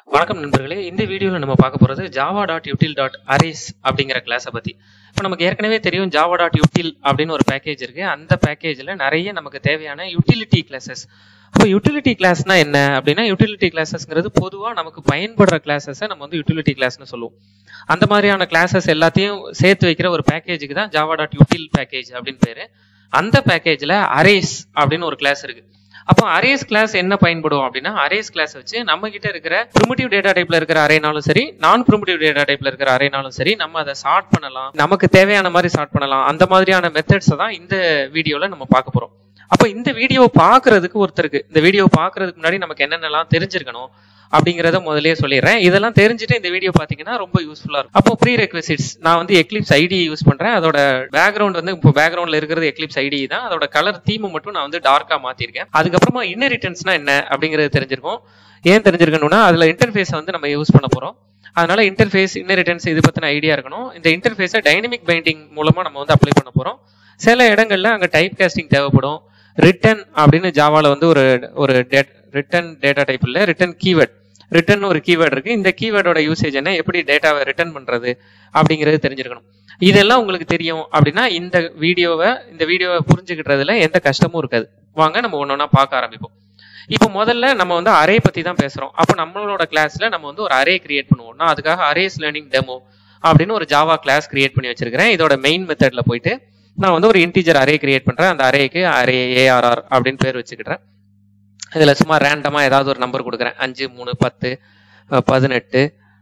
வணக்கம் நண்பர்களே இந்த வீடியோவில் நம்ம பார்க்க போகிறது Java dot util dot arrays அப்படிங்கிற கிளாஸை பற்றி இப்போ நமக்கு ஏற்கனவே தெரியும் ஜாவா டாட் யூட்டில் அப்படின்னு ஒரு பேக்கேஜ் இருக்குது அந்த பேக்கேஜில் நிறைய நமக்கு தேவையான யூட்டிலிட்டி கிளாஸஸ் அப்போ யூட்டிலிட்டி கிளாஸ்னா என்ன அப்படின்னா யூட்டிலிட்டி கிளாஸஸ்ங்கிறது பொதுவாக நமக்கு பயன்படுற கிளாஸஸை நம்ம வந்து யூட்டிலிட்டி கிளாஸ்னு சொல்லுவோம் அந்த மாதிரியான கிளாஸஸ் எல்லாத்தையும் சேர்த்து வைக்கிற ஒரு பேக்கேஜுக்கு தான் ஜாவா டாட் யூட்டில் பேக்கேஜ் அப்படின்னு பேர் அந்த பேக்கேஜில் அரேஸ் அப்படின்னு ஒரு கிளாஸ் இருக்குது அப்போ அரேஸ் கிளாஸ் என்ன பயன்படும் அப்படின்னா அரேஸ் கிளாஸ் வச்சு நம்ம கிட்ட இருக்கிற ப்ரிமிட்டிவ் டேட்டா டைப்ல இருக்கிற அரேனாலும் சரி நான் ப்ரிமிட்டிவ் டேட்டா டைப்ல இருக்கிற அரேனாலும் சரி நம்ம அதை சார்ட் பண்ணலாம் நமக்கு தேவையான மாதிரி சார்ட் பண்ணலாம் அந்த மாதிரியான மெத்தட்ஸை தான் இந்த வீடியோல நம்ம பார்க்க போறோம் அப்போ இந்த வீடியோ பார்க்கறதுக்கு ஒருத்தருக்கு இந்த வீடியோ பார்க்கறதுக்கு முன்னாடி நமக்கு என்னென்னலாம் தெரிஞ்சிருக்கணும் அப்படிங்கிறத முதல்லயே சொல்லிடுறேன் இதெல்லாம் தெரிஞ்சுட்டு இந்த வீடியோ பார்த்தீங்கன்னா ரொம்ப யூஸ்ஃபுல்லாக இருக்கும் அப்போ ப்ரீ ரெக்வசிட்ஸ் நான் வந்து எக்லிப்ஸ் ஐடி யூஸ் பண்ணுறேன் அதோட பேக்ரவுண்ட் வந்து இப்போ பேக்ரவுண்டில் இருக்கிறது எக்லிப்ஸ் ஐடி தான் அதோட கலர் தீமை மட்டும் நான் வந்து டார்க்காக மாற்றிருக்கேன் அதுக்கப்புறமா இன்னரிட்டன்ஸ்னா என்ன அப்படிங்கிறது தெரிஞ்சிருக்கும் ஏன் தெரிஞ்சிருக்கணும்னா அதில் இன்டர்ஃபேஸை வந்து நம்ம யூஸ் பண்ண போகிறோம் அதனால இன்டர்ஃபேஸ் இன்னரிட்டன்ஸ் இது பற்றின ஐடியா இருக்கணும் இந்த இன்டர்ஃபேஸை டைனமிக் பைண்டிங் மூலமாக நம்ம வந்து அப்ளை பண்ண போகிறோம் சில இடங்கள்ல அங்கே டைப் காஸ்டிங் தேவைப்படும் ரிட்டன் அப்படின்னு ஜாவால வந்து ஒரு ஒரு ரிட்டன் டேட்டா டைப் இல்லை ரிட்டன் கீவேர்ட் ரிட்டன் ஒரு கீவேர்டு இருக்கு இந்த கீவேர்டோட யூசேஜ் என்ன எப்படி டேட்டாவை ரிட்டர்ன் பண்றது அப்படிங்கிறது தெரிஞ்சிருக்கணும் இதெல்லாம் உங்களுக்கு தெரியும் அப்படின்னா இந்த வீடியோவை இந்த வீடியோவை புரிஞ்சுக்கிட்டதுல எந்த கஷ்டமும் இருக்காது வாங்க நம்ம ஒன்னொன்னா பார்க்க ஆரம்பிப்போம் இப்போ முதல்ல நம்ம வந்து அரே பத்தி தான் பேசுறோம் அப்போ நம்மளோட கிளாஸ்ல நம்ம வந்து ஒரு அரே கிரியேட் பண்ணுவோம் நான் அதுக்காக அரேஸ் லேர்னிங் டெமோ அப்படின்னு ஒரு ஜாவா கிளாஸ் கிரியேட் பண்ணி வச்சிருக்கிறேன் இதோட மெயின் மெத்தட்ல போயிட்டு நான் வந்து ஒரு இன்டீஜர் அரே கிரியேட் பண்றேன் அந்த அரேக்கு அரே ஏஆர்ஆர் அப்படின்னு பேர் வச்சுக்கிட்டேன் இதில் சும்மா ரேண்டமாக ஏதாவது ஒரு நம்பர் கொடுக்குறேன் அஞ்சு மூணு பத்து பதினெட்டு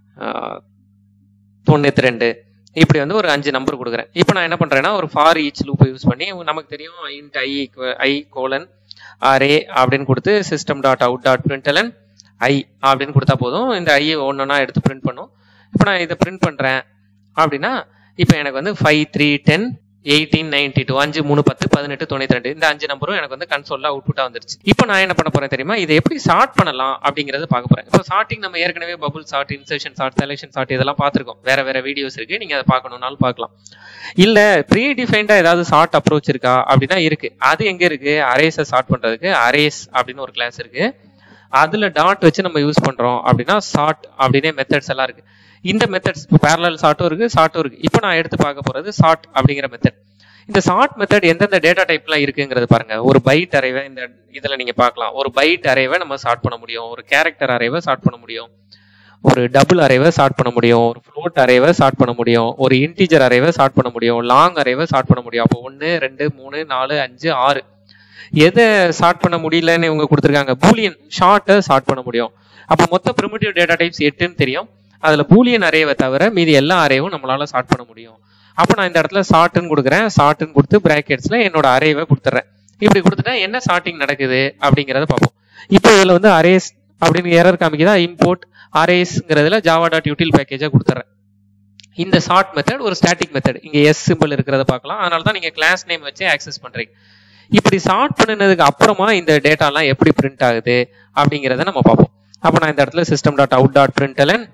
தொண்ணூற்றி ரெண்டு இப்படி வந்து ஒரு அஞ்சு நம்பர் கொடுக்குறேன் இப்போ நான் என்ன பண்ணுறேன்னா ஒரு ஃபார் ஈச் லூப்பை யூஸ் பண்ணி நமக்கு தெரியும் int i i colon array அப்படின்னு கொடுத்து system dot out dot println i அப்படின்னு கொடுத்தா போதும் இந்த ஐ ஒன்றா எடுத்து பிரிண்ட் பண்ணும் இப்போ நான் இதை பிரிண்ட் பண்ணுறேன் அப்படின்னா இப்போ எனக்கு வந்து five three ten eighteen ninety two அஞ்சு மூணு பத்து பதினெட்டு தொண்ணூத்தி ரெண்டு இந்த அஞ்சு நம்பரும் எனக்கு வந்து கன்சோல்ல அவுட்புட்டா வந்துருச்சு இப்போ நான் என்ன பண்ண போறேன் தெரியுமா இதை எப்படி சார்ட் பண்ணலாம் அப்படிங்கறத பார்க்க போறேன் இப்போ சார்ட்டிங் நம்ம ஏற்கனவே bubble sort insertion sort selection sort இதெல்லாம் பார்த்துருக்கோம் வேற வேற வீடியோஸ் இருக்கு நீங்க அதை பார்க்கணும்னாலும் பார்க்கலாம் இல்ல ப்ரீ டிஃபைன்டா ஏதாவது சார்ட் அப்ரோச் இருக்கா அப்படின்னா இருக்கு அது எங்க இருக்கு அரேஸை சார்ட் பண்றதுக்கு அரேஸ் அப்படின்னு ஒரு கிளாஸ் இருக்கு அதுல டாட் வச்சு நம்ம யூஸ் பண்றோம் அப்படின்னா சார்ட் அப்படின்னே மெத்தட்ஸ் எல்லாம் இருக்கு இந்த மெத்தட்ஸ் பேரலல் சார்ட்டும் இருக்கு சார்ட்டும் இருக்கு இப்போ நான் எடுத்து பார்க்க போறது சார்ட் அப்படிங்கிற மெத்தட் இந்த சார்ட் மெத்தட் எந்தெந்த டேட்டா டைப்லாம் இருக்குங்கிறது பாருங்க ஒரு பைட் அரேவை இந்த இதுல நீங்க பார்க்கலாம் ஒரு பைட் அரேவை நம்ம சார்ட் பண்ண முடியும் ஒரு கேரக்டர் அரேவை சார்ட் பண்ண முடியும் ஒரு டபுள் அரேவை சார்ட் பண்ண முடியும் ஒரு ஃப்ளோட் அரேவை சார்ட் பண்ண முடியும் ஒரு இன்டீஜர் அரேவை சார்ட் பண்ண முடியும் லாங் அரேவை சார்ட் பண்ண முடியும் அப்போ ஒன்று ரெண்டு மூணு நாலு அஞ்சு ஆறு எதை சார்ட் பண்ண முடியலன்னு இவங்க கொடுத்துருக்காங்க பூலியன் ஷார்ட்டை சார்ட் பண்ண முடியும் அப்போ மொத்த ப்ரிமிட்டிவ் டேட்டா டைப்ஸ் எட்டுன்னு தெரியும் அதுல பூலியன் அரேவை தவிர மீதி எல்லா அரேவும் நம்மளால சார்ட் பண்ண முடியும் அப்போ நான் இந்த இடத்துல சார்ட்னு கொடுக்குறேன் சார்ட்னு கொடுத்து பிராக்கெட்ஸ்ல என்னோட அரேவை கொடுத்துட்றேன் இப்படி கொடுத்துட்டா என்ன சார்ட்டிங் நடக்குது அப்படிங்கிறத பார்ப்போம் இப்போ இதுல வந்து அரேஸ் அப்படின்னு எரர் காமிக்குதா இம்போர்ட் அரேஸ்ங்கிறதுல ஜாவா டாட் யூட்டில் பேக்கேஜா கொடுத்துட்றேன் இந்த சார்ட் மெத்தட் ஒரு ஸ்டாட்டிக் மெத்தட் இங்க எஸ் சிம்பிள் இருக்கிறத பார்க்கலாம் அதனால தான் நீங்க கிளாஸ் நேம் வச்சு ஆக்சஸ் பண்றீங்க இப்படி சார்ட் பண்ணினதுக்கு அப்புறமா இந்த டேட்டாலாம் எப்படி பிரிண்ட் ஆகுது அப்படிங்கிறத நம்ம பார்ப்போம் அப்போ நான் இந்த இடத்துல system dot out dot println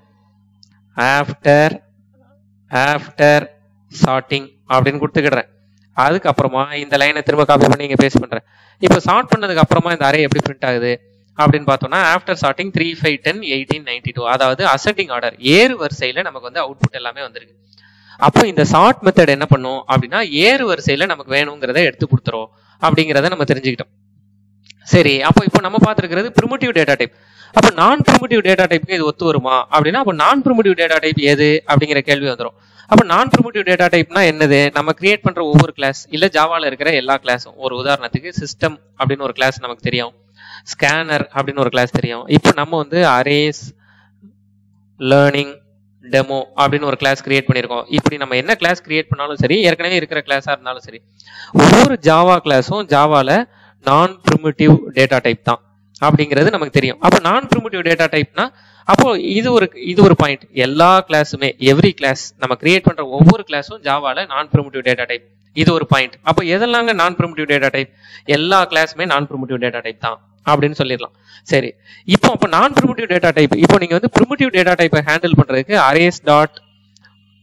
after after sorting அப்படின்னு கொடுத்துக்கிடுறேன் அதுக்கப்புறமா இந்த லைனை திரும்ப காப்பி பண்ணி இங்கே பேஸ்ட் பண்ணுறேன் இப்போ சார்ட் பண்ணதுக்கு அப்புறமா இந்த அரே எப்படி பிரிண்ட் ஆகுது அப்படின்னு பார்த்தோம்னா after sorting three five ten eighteen ninety two அதாவது அசெண்டிங் ஆர்டர் ஏறு வரிசையில் நமக்கு வந்து அவுட்புட் எல்லாமே வந்திருக்கு அப்போ இந்த சார்ட் மெத்தட் என்ன பண்ணும் அப்படின்னா ஏறு வரிசையில் நமக்கு வேணுங்கிறத எடுத்து கொடுத்துரும் அப்படிங்கிறத நம்ம தெரிஞ்சுக்கிட்டோம் சரி அப்போ இப்போ நம்ம பார்த்துருக்கிறது ப்ரிமிட்டிவ் டேட்டா டைப் அப்போ நான் ப்ரிமிட்டிவ் டேட்டா டைப்புக்கு இது ஒத்து வருமா அப்படின்னா அப்போ நான் ப்ரிமிட்டிவ் டேட்டா டைப் எது அப்படிங்கிற கேள்வி வந்துடும் அப்போ நான் ப்ரிமிட்டிவ் டேட்டா டைப்னா என்னது நம்ம கிரியேட் பண்ற ஒவ்வொரு கிளாஸ் இல்ல ஜாவால இருக்கிற எல்லா கிளாஸும் ஒரு உதாரணத்துக்கு சிஸ்டம் அப்படின்னு ஒரு கிளாஸ் நமக்கு தெரியும் ஸ்கேனர் அப்படின்னு ஒரு கிளாஸ் தெரியும் இப்போ நம்ம வந்து அரேஸ் லேர்னிங் டெமோ அப்படின்னு ஒரு கிளாஸ் கிரியேட் பண்ணியிருக்கோம் இப்படி நம்ம என்ன கிளாஸ் கிரியேட் பண்ணாலும் சரி ஏற்கனவே இருக்கிற கிளாஸா இருந்தாலும் சரி ஒவ்வொரு ஜாவா கிளாஸும் ஜாவால நான் ப்ரிமிட்டிவ் டேட்டா டைப் தான் அப்படிங்கிறது நமக்கு தெரியும் அப்போ நான் ப்ரிமிட்டிவ் டேட்டா டைப்னா அப்போ இது ஒரு இது ஒரு பாயிண்ட் எல்லா கிளாஸுமே எவ்ரி கிளாஸ் நம்ம கிரியேட் பண்ற ஒவ்வொரு கிளாஸும் ஜாவால நான் ப்ரிமிட்டிவ் டேட்டா டைப் இது ஒரு பாயிண்ட் அப்போ எதெல்லாங்க நான் ப்ரிமிட்டிவ் டேட்டா டைப் எல்லா கிளாஸுமே நான் ப்ரிமிட்டிவ் டேட்டா டைப் தான் அப்படின்னு சொல்லிடலாம் சரி இப்போ அப்போ நான் ப்ரிமிட்டிவ் டேட்டா டைப் இப்போ நீங்க வந்து ப்ரிமிட்டிவ் டேட்டா டைப்பை ஹேண்டில் பண்றதுக்கு அரேஸ் டாட்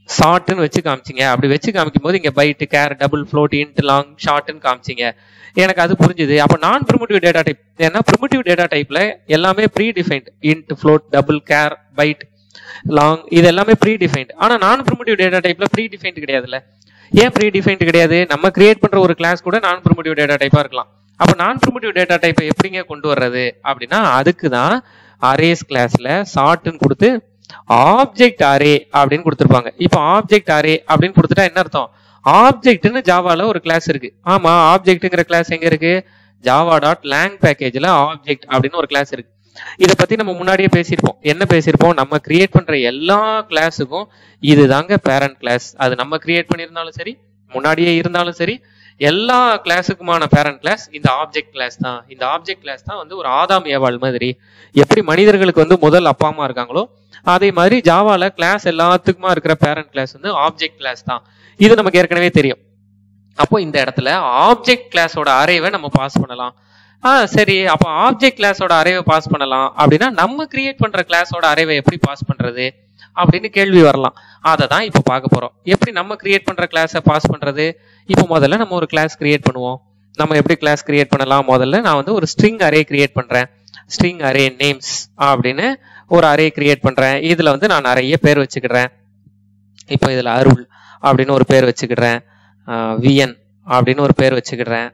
ஷார்ட்னு வச்சு காமிச்சிங்க அப்படி வச்சு காமிக்கும் போது இங்க byte char double float int long ஷார்ட்னு காமிச்சிங்க எனக்கு அது புரிஞ்சுது அப்போ நான் ப்ரிமிட்டிவ் டேட்டா டைப் ஏன்னா ப்ரிமிட்டிவ் டேட்டா டைப்ல எல்லாமே predefined int float double char byte long இது எல்லாமே ப்ரீ டிஃபைன்ட் ஆனா நான் ப்ரிமிட்டிவ் டேட்டா டைப்ல ப்ரீ டிஃபைன்ட் கிடையாதுல்ல ஏன் ப்ரீ டிஃபைன்ட் கிடையாது நம்ம கிரியேட் பண்ற ஒரு கிளாஸ் கூட நான் ப்ரிமிட்டிவ் டேட்டா டைப்பா இருக்கலாம் அப்ப நான் ப்ரிமிட்டிவ் டேட்டா டைப்பை எப்படிங்க கொண்டு வர்றது அப்படின்னா அதுக்கு தான் அரேஸ் கிளாஸ்ல சார்ட்னு கொடுத்து ஆப்ஜெக்ட் அரே அப்படின்னு கொடுத்துருப்பாங்க இப்போ ஆப்ஜெக்ட் அரே அப்படின்னு கொடுத்துட்டா என்ன அர்த்தம் ஆப்ஜெக்ட்னு ஜாவால ஒரு கிளாஸ் இருக்கு ஆமா ஆப்ஜெக்ட்ங்கிற கிளாஸ் எங்க இருக்கு ஜாவா டாட் லேங் பேக்கேஜ்ல ஆப்ஜெக்ட் அப்படின்னு ஒரு கிளாஸ் இருக்கு இதை பத்தி நம்ம முன்னாடியே பேசியிருப்போம் என்ன பேசியிருப்போம் நம்ம கிரியேட் பண்ற எல்லா கிளாஸுக்கும் இதுதாங்க பேரண்ட் கிளாஸ் அது நம்ம கிரியேட் பண்ணியிருந்தாலும் சரி முன்னாடியே இருந்தாலும் சரி எல்லா கிளாஸுக்குமான பேரண்ட் கிளாஸ் இந்த ஆப்ஜெக்ட் கிளாஸ் தான் இந்த ஆப்ஜெக்ட் கிளாஸ் தான் வந்து ஒரு ஆதாம் ஏவாள் மாதிரி எப்படி மனிதர்களுக்கு வந்து முதல் அப்பா அம்மா இருக்காங்களோ அதே மாதிரி ஜாவால கிளாஸ் எல்லாத்துக்குமா இருக்கிற பேரண்ட் கிளாஸ் வந்து ஆப்ஜெக்ட் கிளாஸ் தான் இது நமக்கு ஏற்கனவே தெரியும் அப்போ இந்த இடத்துல ஆப்ஜெக்ட் கிளாஸோட அரேவை நம்ம பாஸ் பண்ணலாம் ஆ சரி அப்போ ஆப்ஜெக்ட் கிளாஸோட அரேவை பாஸ் பண்ணலாம் அப்படின்னா நம்ம கிரியேட் பண்ற கிளாஸோட அரேவை எப்படி பாஸ் பண்றது அப்படின்னு கேள்வி வரலாம் அதை தான் இப்போ பார்க்க போறோம் எப்படி நம்ம கிரியேட் பண்ற கிளாஸை பாஸ் பண்றது இப்போ முதல்ல நம்ம ஒரு கிளாஸ் கிரியேட் பண்ணுவோம் நம்ம எப்படி கிளாஸ் கிரியேட் பண்ணலாம் முதல்ல நான் வந்து ஒரு ஸ்ட்ரிங் அரே கிரியேட் பண்றேன் ஸ்ட்ரிங் அரே நேம்ஸ் அப்படின்னு ஒரு அரே கிரியேட் பண்றேன் இதுல வந்து நான் நிறைய பேர் வச்சுக்கிடுறேன் இப்போ இதுல அருள் அப்படின்னு ஒரு பேர் வச்சுக்கிடுறேன் விஎன் அப்படின்னு ஒரு பேர் வச்சுக்கிடுறேன்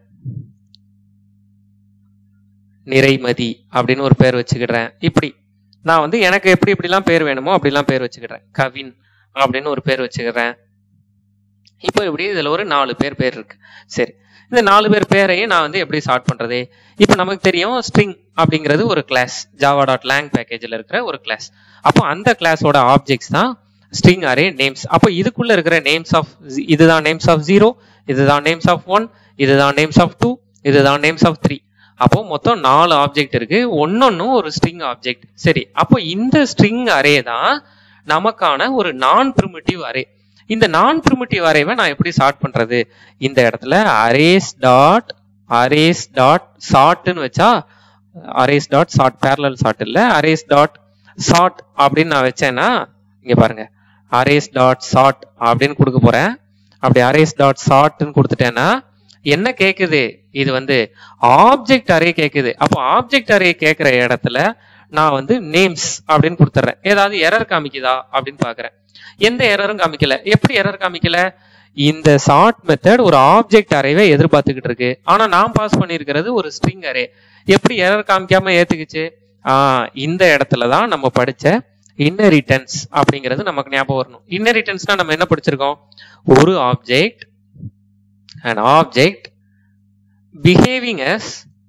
நிறைமதி அப்படின்னு ஒரு பேர் வச்சுக்கிடுறேன் இப்படி நான் வந்து எனக்கு எப்படி எப்படிலாம் பேர் வேணுமோ அப்படிலாம் பேர் வச்சுக்கிடுறேன் கவின் அப்படின்னு ஒரு பேர் வச்சுக்கிறேன் இப்போ இப்படி இதுல ஒரு நாலு பேர் பேர் இருக்கு சரி இந்த நாலு பேர் பேரையும் நான் வந்து எப்படி ஸ்டார்ட் பண்றது இப்போ நமக்கு தெரியும் ஸ்ட்ரிங் அப்படிங்கிறது ஒரு கிளாஸ் ஜாவா டாட் லேங் பேக்கேஜில் இருக்கிற ஒரு கிளாஸ் அப்போ அந்த கிளாஸோட ஆப்ஜெக்ட்ஸ் தான் ஸ்ட்ரிங் அரே நேம்ஸ் அப்போ இதுக்குள்ள இருக்கிற நேம்ஸ் ஆஃப் இதுதான் நேம்ஸ் ஆஃப் ஜீரோ இதுதான் நேம்ஸ் ஆஃப் ஒன் இதுதான் நேம்ஸ் ஆஃப் டூ இதுதான் நேம்ஸ் ஆஃப் த்ரீ அப்போ மொத்தம் நாலு ஆப்ஜெக்ட் இருக்கு ஒன்னொன்னும் ஒரு ஸ்ட்ரிங் ஆப்ஜெக்ட் சரி அப்போ இந்த ஸ்ட்ரிங் அரே தான் நமக்கான ஒரு நான் ப்ரிமிட்டிவ் அரே இந்த நான் ப்ரிமிட்டிவ் அரேவை நான் எப்படி சார்ட் பண்றது இந்த இடத்துல அரேஸ் டாட் அரேஸ் டாட் சார்ட்னு வச்சா arrays dot sort parallel sort இல்ல அரேஸ் டாட் சார்ட் அப்படின்னு நான் வச்சேன்னா இங்க பாருங்க அரேஸ் டாட் சார்ட் அப்படின்னு கொடுக்க போறேன் அப்படி அரேஸ் டாட் சார்ட்னு கொடுத்துட்டேன்னா என்ன கேக்குது இது வந்து ஆப்ஜெக்ட் அரே கேக்குது அப்போ ஆப்ஜெக்ட் அரே கேட்கிற இடத்துல நான் வந்து நேம்ஸ் அப்படின்னு கொடுத்துட்றேன் ஏதாவது எரர் காமிக்குதா அப்படின்னு பாக்குறேன் எந்த எரரும் காமிக்கல எப்படி எரர் காமிக்கல இந்த சார்ட் மெத்தட் ஒரு ஆப்ஜெக்ட் அரேவை எதிர்பார்த்துக்கிட்டு இருக்கு ஆனா நான் பாஸ் பண்ணியிருக்கிறது ஒரு ஸ்ட்ரிங் அரே எப்படி எரர் காமிக்காம ஏத்துக்குச்சு ஆஹ் இந்த இடத்துல தான் நம்ம படிச்ச இன்னரிட்டன்ஸ் அப்படிங்கிறது நமக்கு ஞாபகம் வரணும் இன்னரிட்டன்ஸ்னா நம்ம என்ன படிச்சிருக்கோம் ஒரு object an object behaving as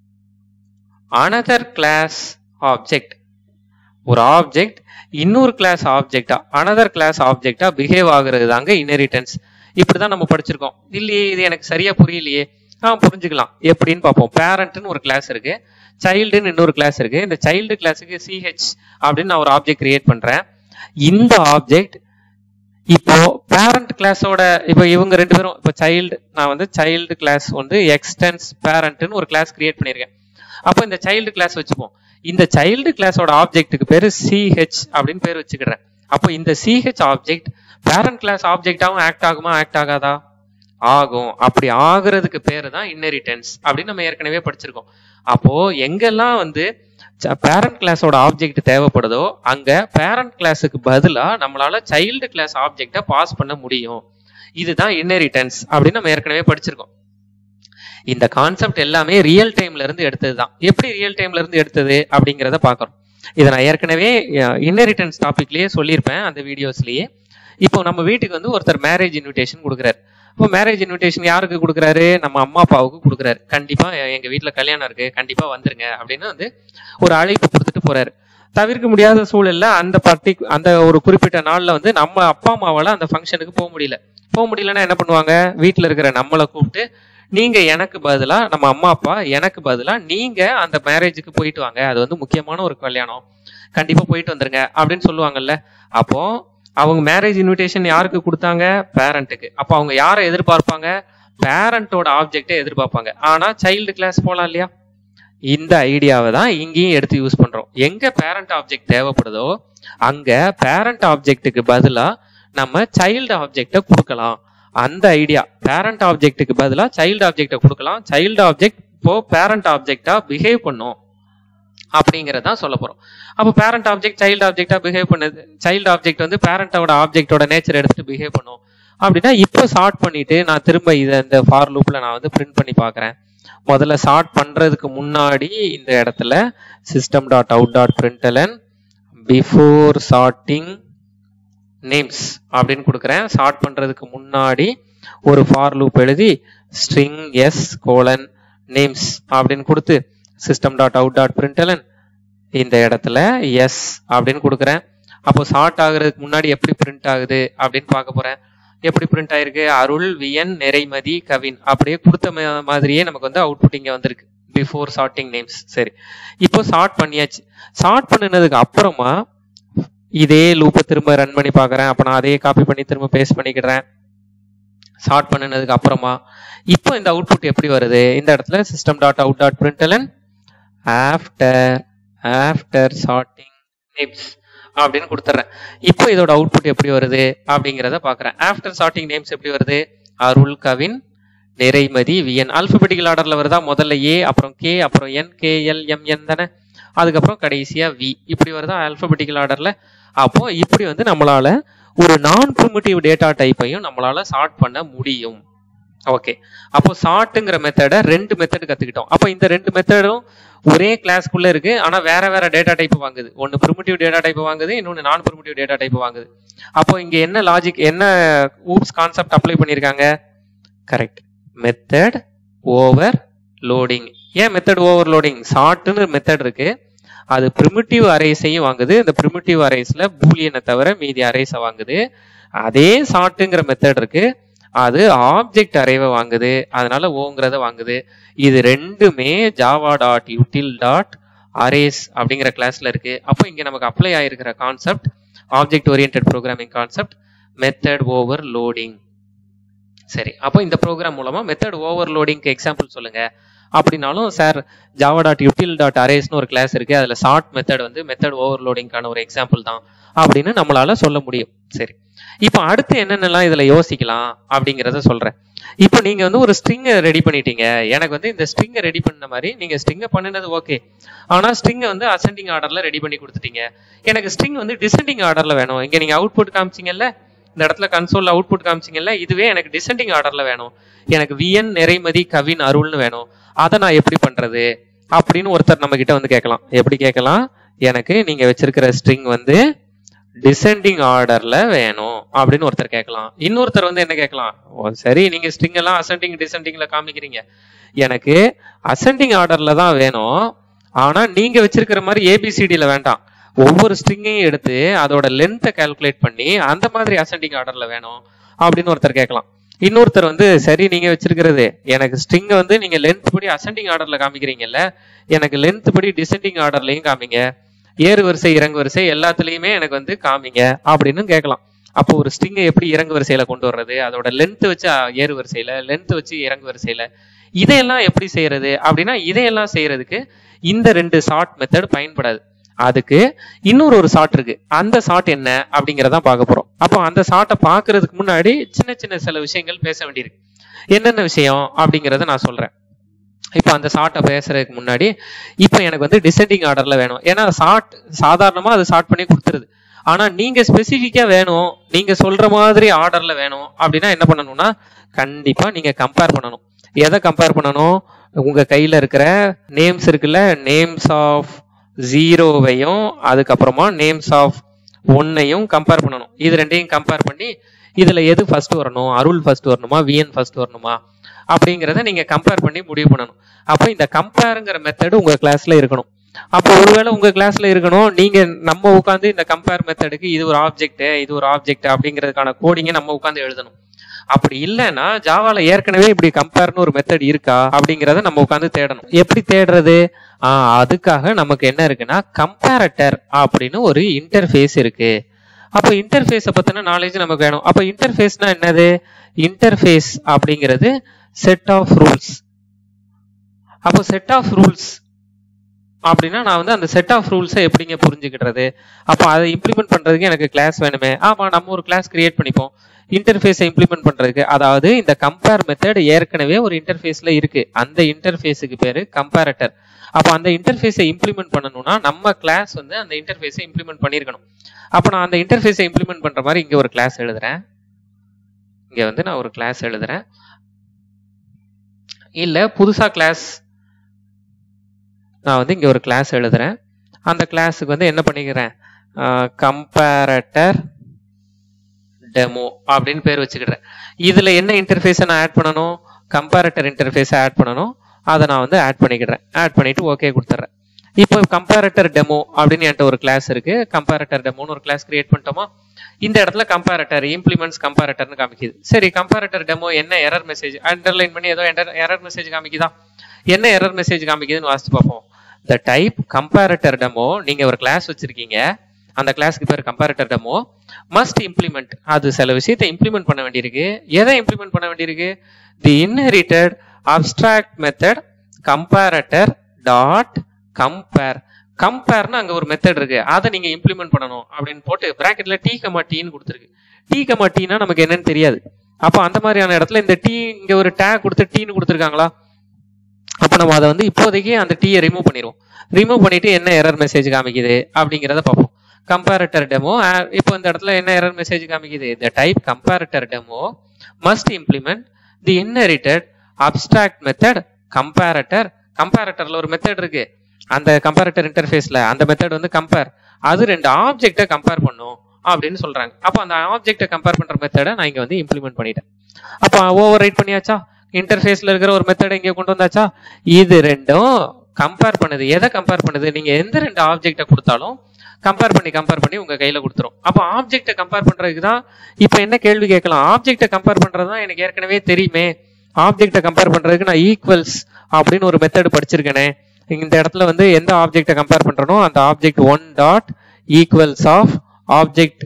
another class object ஒரு ஆப்ஜெக்ட் இன்னொரு கிளாஸ் ஆப்ஜெக்டா அனதர் கிளாஸ் ஆப்ஜெக்டா பிஹேவ் ஆகுறது தாங்க இன்ஹெரிட்டன்ஸ் இப்படிதான் நம்ம படிச்சிருக்கோம் இல்லையே இது எனக்கு சரியா புரியலையே ஆ புரிஞ்சுக்கலாம் எப்படின்னு பார்ப்போம் பேரண்ட்னு ஒரு கிளாஸ் இருக்கு சைல்டுன்னு இன்னொரு கிளாஸ் இருக்கு இந்த சைல்டு கிளாஸுக்கு சிஹெச் அப்படின்னு நான் ஒரு ஆப்ஜெக்ட் கிரியேட் பண்றேன் இந்த ஆப்ஜெக்ட் இப்போ பேரண்ட் கிளாஸோட இப்போ இவங்க ரெண்டு பேரும் இப்போ சைல்டு நான் வந்து சைல்டு கிளாஸ் வந்து எக்ஸ்டென்ஸ் பேரண்ட்னு ஒரு கிளாஸ் கிரியேட் பண்ணியிருக்கேன் அப்போ இந்த சைல்டு கிளாஸ் வச்சுப்போம் இந்த சைல்டு கிளாஸோட ஆப்ஜெக்ட்டுக்கு பேரு சிஹெச் அப்படின்னு பேர் வச்சுக்கிறேன் அப்போ இந்த சிஹெச் ஆப்ஜெக்ட் பேரண்ட் கிளாஸ் ஆப்ஜெக்டாவும் ஆக்ட் ஆகுமா ஆக்ட் ஆகாதா ஆகும் அப்படி ஆகுறதுக்கு பேரு தான் இன்னெரிட்டன்ஸ் அப்படின்னு நம்ம ஏற்கனவே படிச்சிருக்கோம் அப்போ எங்கெல்லாம் வந்து பேரண்ட் கிளாஸோட ஆப்ஜெக்ட் தேவைப்படுதோ அங்க பேரண்ட் கிளாஸுக்கு பதிலா நம்மளால சைல்டு கிளாஸ் ஆப்ஜெக்டை பாஸ் பண்ண முடியும் இதுதான் இன்னெரிட்டன்ஸ் அப்படின்னு நம்ம ஏற்கனவே படிச்சிருக்கோம் இந்த கான்செப்ட் எல்லாமே ரியல் டைம்ல இருந்து எடுத்தது தான் எப்படி ரியல் டைம்ல இருந்து எடுத்தது அப்படிங்கிறத பாக்குறோம் இதை நான் ஏற்கனவே இன்னெரிட்டன்ஸ் டாபிக்லயே சொல்லியிருப்பேன் அந்த வீடியோஸ்லயே இப்போ நம்ம வீட்டுக்கு வந்து ஒருத்தர் மேரேஜ் இன்விடேஷன் கொடுக்குறாரு இப்போ மேரேஜ் இன்விடேஷன் யாருக்கு கொடுக்குறாரு நம்ம அம்மா அப்பாவுக்கு கொடுக்குறாரு கண்டிப்பா எங்க வீட்டுல கல்யாணம் இருக்கு கண்டிப்பா வந்துருங்க அப்படின்னு வந்து ஒரு அழைப்பு கொடுத்துட்டு போறாரு தவிர்க்க முடியாத சூழல்ல அந்த பர்டி அந்த ஒரு குறிப்பிட்ட நாள்ல வந்து நம்ம அப்பா அம்மாவால அந்த ஃபங்க்ஷனுக்கு போக முடியல போக முடியலன்னா என்ன பண்ணுவாங்க வீட்டுல இருக்கிற நம்மளை கூப்பிட்டு நீங்க எனக்கு பதிலா நம்ம அம்மா அப்பா எனக்கு பதிலா நீங்க அந்த மேரேஜுக்கு போயிட்டு வாங்க அது வந்து முக்கியமான ஒரு கல்யாணம் கண்டிப்பா போயிட்டு வந்துருங்க அப்படின்னு சொல்லுவாங்கல்ல அப்போ அவங்க மேரேஜ் இன்விடேஷன் யாருக்கு கொடுத்தாங்க பேரண்ட்டுக்கு அப்போ அவங்க யாரை எதிர்பார்ப்பாங்க பேரண்டோட ஆப்ஜெக்டை எதிர்பார்ப்பாங்க ஆனா சைல்டு கிளாஸ் போலாம் இல்லையா இந்த ஐடியாவை தான் இங்கேயும் எடுத்து யூஸ் பண்றோம் எங்க பேரண்ட் ஆப்ஜெக்ட் தேவைப்படுதோ அங்க பேரண்ட் ஆப்ஜெக்ட்டுக்கு பதிலா நம்ம சைல்டு ஆப்ஜெக்டை கொடுக்கலாம் அந்த ஐடியா பேரண்ட் ஆப்ஜெக்ட்டுக்கு பதிலாக சைல்டு ஆப்ஜெக்டை கொடுக்கலாம் சைல்டு ஆப்ஜெக்ட் இப்போ பேரண்ட் ஆப்ஜெக்டா பிஹேவ் பண்ணும் அப்படிங்கறதான் சொல்ல போறோம் அப்போ பேரண்ட் ஆப்ஜெக்ட் சைல்டு ஆப்ஜெக்டா பிஹேவ் பண்ணுது சைல்டு ஆப்ஜெக்ட் வந்து பேரண்டோட ஆப்ஜெக்டோட நேச்சர் எடுத்துட்டு பிஹேவ் பண்ணும் அப்படின்னா இப்போ சார்ட் பண்ணிட்டு நான் திரும்ப இதை இந்த ஃபார் லூப்ல நான் வந்து பிரிண்ட் பண்ணி பார்க்கறேன் முதல்ல சார்ட் பண்றதுக்கு முன்னாடி இந்த இடத்துல system dot out dot println before sorting names அப்படின்னு கொடுக்குறேன் சார்ட் பண்றதுக்கு முன்னாடி ஒரு ஃபார் லூப் எழுதி ஸ்ட்ரிங் எஸ் கோலன் நேம்ஸ் அப்படின்னு கொடுத்து system dot out dot println இந்த இடத்துல எஸ் அப்படின்னு கொடுக்குறேன் அப்போ சார்ட் ஆகுறதுக்கு முன்னாடி எப்படி பிரிண்ட் ஆகுது அப்படின்னு பார்க்க போறேன் எப்படி பிரிண்ட் ஆயிருக்கு அருள் வியன் நிறைமதி கவின் அப்படியே கொடுத்த மா- மாதிரியே நமக்கு வந்து அவுட்புட் இங்க வந்திருக்கு பிஃபோர் சார்ட்டிங் நேம்ஸ் சரி இப்போ சார்ட் பண்ணியாச்சு சார்ட் பண்ணினதுக்கு அப்புறமா இதே லூப்பை திரும்ப ரன் பண்ணி பார்க்கறேன் அப்ப நான் அதையே காப்பி பண்ணி திரும்ப பேஸ்ட் பண்ணிக்கிறேன் சார்ட் பண்ணினதுக்கு அப்புறமா இப்போ இந்த அவுட்புட் எப்படி வருது இந்த இடத்துல system dot out dot println after after sorting names அப்படின்னு கொடுத்துட்றேன் இப்போ இதோட அவுட்புட் எப்படி வருது அப்படிங்கிறத பார்க்குறேன் ஆஃப்டர் சார்ட்டிங் நேம்ஸ் எப்படி வருது அருள் கவின் நிறைமதி விஎன் ஆல்பபெட்டிக்கல் ஆர்டர்ல வருதா முதல்ல ஏ அப்புறம் கே அப்புறம் N K L M N தானே அதுக்கப்புறம் கடைசியா வி இப்படி வருதா ஆல்பபெட்டிக்கல் ஆர்டர்ல அப்போ இப்படி வந்து நம்மளால ஒரு நான் ப்ரிமிட்டிவ் டேட்டா டைப்பையும் நம்மளால சார்ட் பண்ண முடியும் ஓகே அப்போ சார்ட்டுங்கிற மெத்தடை ரெண்டு மெத்தட் கத்துக்கிட்டோம் அப்போ இந்த ரெண்டு மெத்தடும் ஒரே கிளாஸ்க்குள்ள இருக்கு ஆனா வேற வேற டேட்டா டைப் வாங்குது ஒன்னு ப்ரிமிட்டிவ் டேட்டா டைப் வாங்குது இன்னொன்னு நான் ப்ரிமிட்டிவ் டேட்டா டைப் வாங்குது அப்போ இங்க என்ன லாஜிக் என்ன ஊப்ஸ் கான்செப்ட் அப்ளை பண்ணிருக்காங்க கரெக்ட் மெத்தட் ஓவர் லோடிங் ஏன் மெத்தட் ஓவர் லோடிங் சார்ட்னு மெத்தட் இருக்கு அது ப்ரிமிட்டிவ் அரேஸையும் வாங்குது இந்த ப்ரிமிட்டிவ் அரேஸ்ல பூலியனை தவிர மீதி அரேஸை வாங்குது அதே சார்ட்டுங்கிற மெத்தட் இருக்கு அது ஆப்ஜெக்ட் அரேவை வாங்குது அதனால ஓங்கிறத வாங்குது இது ரெண்டுமே Java dot util dot arrays அப்படிங்கிற கிளாஸ்ல இருக்கு அப்போ இங்க நமக்கு அப்ளை ஆயிருக்கிற concept object oriented programming concept method overloading சரி அப்போ இந்த ப்ரோக்ராம் மூலமா மெத்தட் ஓவர் லோடிங்க்கு எக்ஸாம்பிள் சொல்லுங்க அப்படின்னாலும் sir Java dot util dot அரேஸ்னு ஒரு கிளாஸ் இருக்கு அதுல சார்ட் மெத்தட் வந்து மெத்தட் ஓவர் லோடிங்கான ஒரு எக்ஸாம்பிள் தான் அப்படின்னு நம்மளால சொல்ல முடியும் சரி இப்போ அடுத்து என்னென்னலாம் இதுல யோசிக்கலாம் அப்படிங்கிறத சொல்றேன் இப்போ நீங்க வந்து ஒரு ஸ்ட்ரிங்கை ரெடி பண்ணிட்டீங்க எனக்கு வந்து இந்த ஸ்ட்ரிங்கை ரெடி பண்ண மாதிரி நீங்க ஸ்ட்ரிங்கை பண்ணினது ஓகே ஆனா ஸ்ட்ரிங்கை வந்து அசெண்டிங் ஆர்டர்ல ரெடி பண்ணி கொடுத்துட்டீங்க எனக்கு ஸ்ட்ரிங் வந்து டிசெண்டிங் ஆர்டர்ல வேணும் இங்க நீங்க அவுட்புட் காமிச்சீங்கல்ல இந்த இடத்துல கன்சோல்ல அவுட்புட் காமிச்சீங்கல்ல இதுவே எனக்கு டிசெண்டிங் ஆர்டர்ல வேணும் எனக்கு விஎன் நிறைமதி கவின் அருள்னு வேணும் அதை நான் எப்படி பண்றது அப்படின்னு ஒருத்தர் நம்ம கிட்ட வந்து கேட்கலாம் எப்படி கேட்கலாம் எனக்கு நீங்க வச்சிருக்கிற ஸ்ட்ரிங் வந்து டிசெண்டிங் ஆர்டர்ல வேணும் அப்படின்னு ஒருத்தர் கேட்கலாம் இன்னொருத்தர் வந்து என்ன கேட்கலாம் ஓ, சரி நீங்க ஸ்ட்ரிங் எல்லாம் அசெண்டிங் டிசெண்டிங்ல காமிக்கிறீங்க எனக்கு அசெண்டிங் ஆர்டர்ல தான் வேணும் ஆனா நீங்க வச்சிருக்கிற மாதிரி ஏபிசிடில வேண்டாம் ஒவ்வொரு ஸ்ட்ரிங்கையும் எடுத்து அதோட லென்த்தை கால்குலேட் பண்ணி அந்த மாதிரி அசெண்டிங் ஆர்டர்ல வேணும் அப்படின்னு ஒருத்தர் கேட்கலாம் இன்னொருத்தர் வந்து சரி நீங்க வச்சிருக்கிறது எனக்கு ஸ்ட்ரிங் வந்து நீங்க லென்த் படி அசெண்டிங் ஆர்டர்ல காமிக்கிறீங்கல்ல எனக்கு லென்த் படி டிசெண்டிங் ஆர்டர்லயும் காமிங்க ஏறு வரிசை இறங்கு வரிசை எல்லாத்துலயுமே எனக்கு வந்து காமிங்க அப்படின்னு கேட்கலாம் அப்போ ஒரு ஸ்ட்ரிங்கை எப்படி இறங்கு வரிசையில கொண்டு வர்றது அதோட லென்த் வச்சு அஹ், ஏறு வரிசையில லென்த் வச்சு இறங்கு வரிசையில இதையெல்லாம் எப்படி செய்யறது அப்படின்னா இதையெல்லாம் செய்யறதுக்கு இந்த ரெண்டு சார்ட் மெத்தட் பயன்படாது அதுக்கு இன்னொரு ஒரு சார்ட் இருக்கு அந்த சார்ட் என்ன அப்படிங்கறத பார்க்க போறோம் அப்போ அந்த சார்ட்டை பார்க்கிறதுக்கு முன்னாடி சின்ன சின்ன சில விஷயங்கள் பேச வேண்டியிருக்கு என்னென்ன விஷயம் அப்படிங்கறத நான் சொல்றேன் இப்போ அந்த சார்ட்டை பேசுறதுக்கு முன்னாடி இப்போ எனக்கு வந்து டிசெண்டிங் ஆர்டர்ல வேணும் ஏன்னா சார்ட் சாதாரணமா அது சார்ட் பண்ணி கொடுத்துருது ஆனா நீங்க ஸ்பெசிஃபிக்கா வேணும் நீங்க சொல்ற மாதிரி ஆர்டர்ல வேணும் அப்படின்னா என்ன பண்ணணும்னா கண்டிப்பா நீங்க கம்பேர் பண்ணணும் எதை கம்பேர் பண்ணணும் உங்க கையில இருக்கிற நேம்ஸ் இருக்குல்ல நேம்ஸ் ஆஃப் ஜீரோவையும் அதுக்கப்புறமா நேம்ஸ் ஆஃப் ஒன்னையும் கம்பேர் பண்ணணும் இது ரெண்டையும் கம்பேர் பண்ணி இதுல எது ஃபர்ஸ்ட் வரணும் அருள் ஃபர்ஸ்ட் வரணுமா விஎன் ஃபர்ஸ்ட் வரணுமா அப்படிங்கிறத நீங்க கம்பேர் பண்ணி முடிவு பண்ணணும் அப்போ இந்த கம்பேருங்கிற மெத்தடு உங்க கிளாஸ்ல இருக்கணும் அப்போ ஒருவேளை உங்க கிளாஸ்ல இருக்கணும் நீங்க நம்ம உட்காந்து இந்த கம்பேர் மெத்தடுக்கு இது ஒரு ஆப்ஜெக்ட் இது ஒரு ஆப்ஜெக்ட் அப்படிங்கிறதுக்கான கோடிங்கை நம்ம உட்காந்து எழுதணும் அப்படி இல்லைன்னா ஜாவால ஏற்கனவே இப்படி கம்பேர்னு ஒரு மெத்தட் இருக்கா அப்படிங்கிறத நம்ம உட்காந்து தேடணும் எப்படி தேடுறது ஆஹ் அதுக்காக நமக்கு என்ன இருக்குன்னா கம்பேரட்டர் அப்படின்னு ஒரு இன்டர்ஃபேஸ் இருக்கு அப்போ இன்டர்ஃபேஸை பத்தின நாலேஜ் நமக்கு வேணும் அப்போ இன்டர்ஃபேஸ்னா என்னது இன்டர்ஃபேஸ் அப்படிங்கிறது செட் ஆஃப் ரூல்ஸ் அப்போ செட் ஆஃப் ரூல்ஸ் அப்படின்னா நான் வந்து அந்த செட் ஆஃப் ரூல்ஸை எப்படிங்க புரிஞ்சுக்கிடுறது அப்போ அதை இம்ப்ளிமெண்ட் பண்றதுக்கு எனக்கு கிளாஸ் வேணுமே ஆமா நம்ம ஒரு கிளாஸ் கிரியேட் பண்ணிப்போம் இன்டர்ஃபேஸை இம்ப்ளிமெண்ட் பண்றதுக்கு அதாவது இந்த கம்பேர் மெத்தட் ஏற்கனவே ஒரு இன்டர்ஃபேஸ்ல இருக்கு அந்த இன்டர்ஃபேஸுக்கு பேரு கம்பேரட்டர் அப்போ அந்த இன்டர்ஃபேஸை இம்ப்ளிமெண்ட் பண்ணணும்னா நம்ம கிளாஸ் வந்து அந்த இன்டர்ஃபேஸை இம்ப்ளிமெண்ட் பண்ணியிருக்கணும் அப்போ நான் அந்த இன்டர்ஃபேஸை இம்ப்ளிமெண்ட் பண்ற மாதிரி இங்க ஒரு கிளாஸ் எழுதுறேன் இங்க வந்து நான் ஒரு கிளாஸ் எழுதுறேன் இல்ல புதுசா கிளாஸ் நான் வந்து இங்க ஒரு கிளாஸ் எழுதுறேன் அந்த கிளாஸுக்கு வந்து என்ன பண்ணிக்கிறேன் கம்பேரட்டர் டெமோ அப்படின்னு பேர் வச்சுக்கிறேன் இதுல என்ன இன்டர்ஃபேஸை நான் ஆட் பண்ணணும் கம்பேரட்டர் இன்டர்ஃபேஸை ஆட் பண்ணணும் அதை நான் வந்து ஆட் பண்ணிக்கிறேன் ஆட் பண்ணிட்டு ஓகே கொடுத்துட்றேன் இப்போ கம்பேரட்டர் டெமோ அப்படின்னு என்கிட்ட ஒரு கிளாஸ் இருக்கு கம்பேரட்டர் டெமோன்னு ஒரு கிளாஸ் கிரியேட் பண்ணிட்டோமா இந்த இடத்துல கம்பேரட்டர் இம்ப்ளிமெண்ட்ஸ் கம்பேரட்டர்னு காமிக்குது சரி கம்பேரட்டர் டெமோ என்ன எரர் மெசேஜ் அண்டர்லைன் பண்ணி ஏதோ எரர் மெசேஜ் காமிக்குதா என்ன எரர் மெசேஜ் காமிக்குதுன்னு வாசிச்சு பார்ப்போம் த டைப் கம்பேரட்டர் டெமோ நீங்க ஒரு கிளாஸ் வச்சிருக்கீங்க அந்த கிளாஸ்க்கு பேர் கம்பேரட்டர் டெமோ மஸ்ட் இம்ப்ளிமெண்ட் அது சில விஷயத்தை இம்ப்ளிமெண்ட் பண்ண வேண்டியிருக்கு எதை இம்ப்ளிமெண்ட் பண்ண வேண்டியிருக்கு the inherited abstract method comparator dot compare கம்பேர்னு அங்க ஒரு மெத்தட் இருக்கு அதை நீங்க இம்ப்ளிமெண்ட் பண்ணணும் அப்படின்னு போட்டு பிராக்கெட்ல டி கமா டீன்னு கொடுத்துருக்கு டி கமா டீனா நமக்கு என்னன்னு தெரியாது அப்போ அந்த மாதிரியான இடத்துல இந்த டீ இங்க ஒரு டேக் கொடுத்து டீன்னு கொடுத்துருக்காங்களா அப்போ நம்ம அதை வந்து இப்போதைக்கு அந்த டீயை ரிமூவ் பண்ணிடுவோம் ரிமூவ் பண்ணிட்டு என்ன எரர் மெசேஜ் காமிக்குது அப்படிங்கிறத பார்ப்போம் கம்பேரட்டர் டெமோ இப்போ இந்த இடத்துல என்ன எரர் மெசேஜ் காமிக்குது the type comparator demo must implement the inherited abstract method comparator கம்பேரட்டர்ல ஒரு மெத்தட் இருக்கு அந்த கம்பேரட்டர் இன்டர்ஃபேஸ்ல அந்த மெத்தட் வந்து கம்பேர் அது ரெண்டு ஆப்ஜெக்டை கம்பேர் பண்ணும் அப்படின்னு சொல்றாங்க அப்போ அந்த ஆப்ஜெக்டை கம்பேர் பண்ற மெத்தடை நான் இங்க வந்து இம்ப்ளிமெண்ட் பண்ணிட்டேன் அப்போ ஓவர் ரைட் பண்ணியாச்சா இன்டர்ஃபேஸ்ல இருக்கிற ஒரு மெத்தடை இங்க கொண்டு வந்தாச்சா இது ரெண்டும் கம்பேர் பண்ணுது எதை கம்பேர் பண்ணுது நீங்க எந்த ரெண்டு ஆப்ஜெக்டை கொடுத்தாலும் கம்பேர் பண்ணி கம்பேர் பண்ணி உங்க கையில கொடுத்துரும் அப்போ ஆப்ஜெக்டை கம்பேர் பண்றதுக்கு தான் இப்போ என்ன கேள்வி கேட்கலாம் ஆப்ஜெக்டை கம்பேர் பண்றது தான் எனக்கு ஏற்கனவே தெரியுமே ஆப்ஜெக்டை கம்பேர் பண்றதுக்கு நான் ஈக்குவல்ஸ் அப்படின்னு ஒரு மெத்தட் படிச்சிருக்கேனே இந்த இடத்துல வந்து எந்த ஆப்ஜெக்டை கம்பேர் பண்றனோ அந்த object one dot equals of object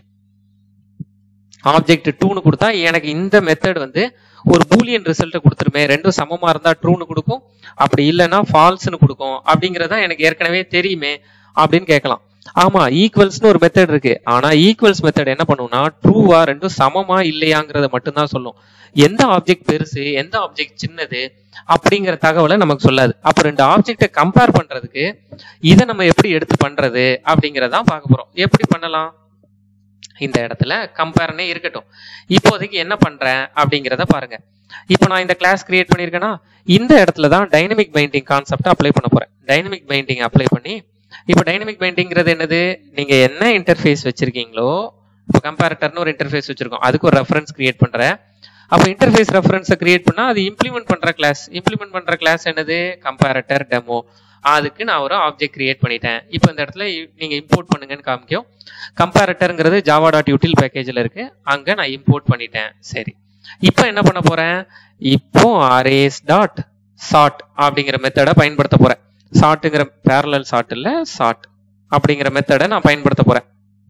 object டூன்னு கொடுத்தா எனக்கு இந்த மெத்தட் வந்து ஒரு பூலியன் ரிசல்ட்டை கொடுத்துருமே ரெண்டும் சமமா இருந்தா ட்ரூன்னு கொடுக்கும் அப்படி இல்லைன்னா ஃபால்ஸ்னு கொடுக்கும் அப்படிங்கறத எனக்கு ஏற்கனவே தெரியுமே அப்படின்னு கேட்கலாம் ஆமா ஈக்குவல்ஸ்னு ஒரு மெத்தட் இருக்கு ஆனா ஈக்குவல்ஸ் மெத்தட் என்ன பண்ணும்னா ட்ரூவா ரெண்டும் சமமா இல்லையாங்கிறத மட்டும்தான் சொல்லும் எந்த ஆப்ஜெக்ட் பெருசு எந்த ஆப்ஜெக்ட் சின்னது அப்படிங்கிற தகவலை நமக்கு சொல்லாது அப்ப ரெண்டு ஆப்ஜெக்டை கம்பேர் பண்றதுக்கு இதை நம்ம எப்படி எடுத்து பண்றது அப்படிங்கறதான் பார்க்க போறோம் எப்படி பண்ணலாம் இந்த இடத்துல கம்பேர்னே இருக்கட்டும் இப்போதைக்கு என்ன பண்றேன் அப்படிங்கிறத பாருங்க இப்போ நான் இந்த கிளாஸ் கிரியேட் பண்ணியிருக்கேன்னா இந்த இடத்துல தான் டைனமிக் பைண்டிங் கான்செப்ட் அப்ளை பண்ண போறேன் டைனமிக் பைண்டிங் அப்ளை பண்ணி இப்போ டைனமிக் பைண்டிங்கிறது என்னது நீங்க என்ன இன்டர்ஃபேஸ் வச்சிருக்கீங்களோ இப்போ கம்பேரட்டர்னு ஒரு இன்டர்ஃபேஸ் வச்சிருக்கோம் அதுக்கு ஒரு ரெஃபரன்ஸ் கிரியேட் பண்றேன் அப்போ இன்டர்ஃபேஸ் ரெஃபரன்ஸை கிரியேட் பண்ணா அது இம்ப்ளிமெண்ட் பண்ற கிளாஸ் இம்ப்ளிமெண்ட் பண்ற கிளாஸ் என்னது கம்பேரட்டர் டெமோ அதுக்கு நான் ஒரு ஆப்ஜெக்ட் கிரியேட் பண்ணிட்டேன் இப்போ இந்த இடத்துல நீங்க இம்போர்ட் பண்ணுங்கன்னு காமிக்கும் கம்பேரட்டருங்கிறது ஜாவா டாட் யூட்டில் பேக்கேஜில் இருக்கு அங்க நான் இம்போர்ட் பண்ணிட்டேன் சரி இப்போ என்ன பண்ண போறேன் இப்போ அரேஸ் டாட் சார்ட் அப்படிங்கிற மெத்தடை பயன்படுத்த போறேன் சார்ட்டுங்கிற பேரலல் சார்ட் இல்ல சார்ட் அப்படிங்கிற மெத்தடை நான் பயன்படுத்த போறேன்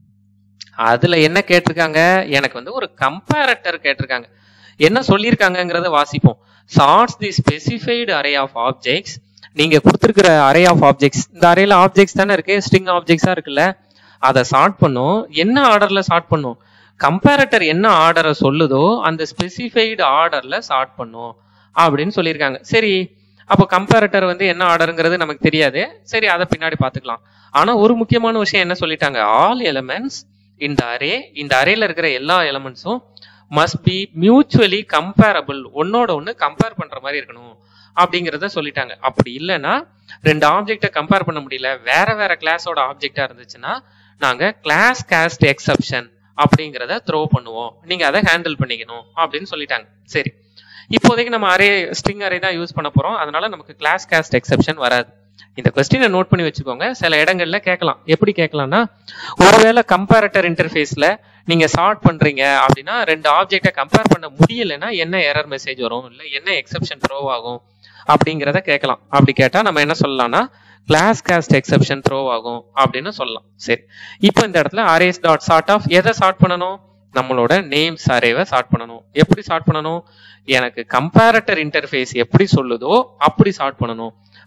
அதுல என்ன கேட்டிருக்காங்க எனக்கு வந்து ஒரு கம்பேரட்டர் கேட்டிருக்காங்க என்ன சொல்லியிருக்காங்கங்கிறத வாசிப்போம் sorts the specified array of objects நீங்க கொடுத்துருக்கிற அரே ஆஃப் ஆப்ஜெக்ட்ஸ் இந்த அரேல ஆப்ஜெக்ட்ஸ் தானே இருக்கு ஸ்ட்ரிங் ஆப்ஜெக்ட்ஸா இருக்குல்ல அதை சார்ட் பண்ணும் என்ன ஆர்டர்ல சார்ட் பண்ணும் கம்பேரட்டர் என்ன ஆர்டரை சொல்லுதோ அந்த ஸ்பெசிஃபைடு ஆர்டர்ல சார்ட் பண்ணும் அப்படின்னு சொல்லியிருக்காங்க சரி அப்போ கம்பேரட்டர் வந்து என்ன ஆர்டருங்கிறது நமக்கு தெரியாது சரி அதை பின்னாடி பார்த்துக்கலாம் ஆனா ஒரு முக்கியமான விஷயம் என்ன சொல்லிட்டாங்க ஆல் எலமெண்ட்ஸ் இந்த அரே இந்த அரேல இருக்கிற எல்லா எலமெண்ட்ஸும் மஸ்ட் பி மியூச்சுவலி கம்பேரபிள் ஒன்னோட ஒன்று கம்பேர் பண்ற மாதிரி இருக்கணும் அப்படிங்கிறத சொல்லிட்டாங்க அப்படி இல்லைன்னா ரெண்டு ஆப்ஜெக்டை கம்பேர் பண்ண முடியல வேற வேற கிளாஸோட ஆப்ஜெக்டா இருந்துச்சுன்னா நாங்க கிளாஸ் காஸ்ட் எக்ஸப்ஷன் அப்படிங்கிறத த்ரோ பண்ணுவோம் நீங்க அதை ஹேண்டில் பண்ணிக்கணும் அப்படின்னு சொல்லிட்டாங்க சரி இப்போதைக்கு நம்ம அரே ஸ்ட்ரிங் அரே தான் யூஸ் பண்ண போறோம் அதனால நமக்கு கிளாஸ் காஸ்ட் எக்ஸப்ஷன் வராது இந்த கொஸ்டினை நோட் பண்ணி வச்சுக்கோங்க சில இடங்கள்ல கேட்கலாம் எப்படி கேட்கலாம்னா ஒருவேளை கம்பேரட்டர் இன்டர்ஃபேஸ்ல நீங்க சார்ட் பண்றீங்க அப்படின்னா ரெண்டு ஆப்ஜெக்டை கம்பேர் பண்ண முடியலைன்னா என்ன எரர் மெசேஜ் வரும் இல்ல என்ன எக்ஸப்ஷன் த்ரோ ஆகும் அப்படிங்கிறத கேட்கலாம் அப்படி கேட்டா நம்ம என்ன சொல்லலாம்னா கிளாஸ் காஸ்ட் எக்ஸப்ஷன் த்ரோ ஆகும் அப்படின்னு சொல்லலாம் சரி இப்போ இந்த இடத்துல அரேஸ் டாட் சார்ட் ஆஃப் எதை சார்ட் பண்ணணும் நம்மளோட நேம்ஸ் அரேவை சார்ட் பண்ணணும் எப்படி சார்ட் பண்ணணும் எனக்கு கம்பேரட்டர் இன்டர்ஃபேஸ் எப்படி சொல்லுதோ அப்படி சார்ட் பண்ணணும்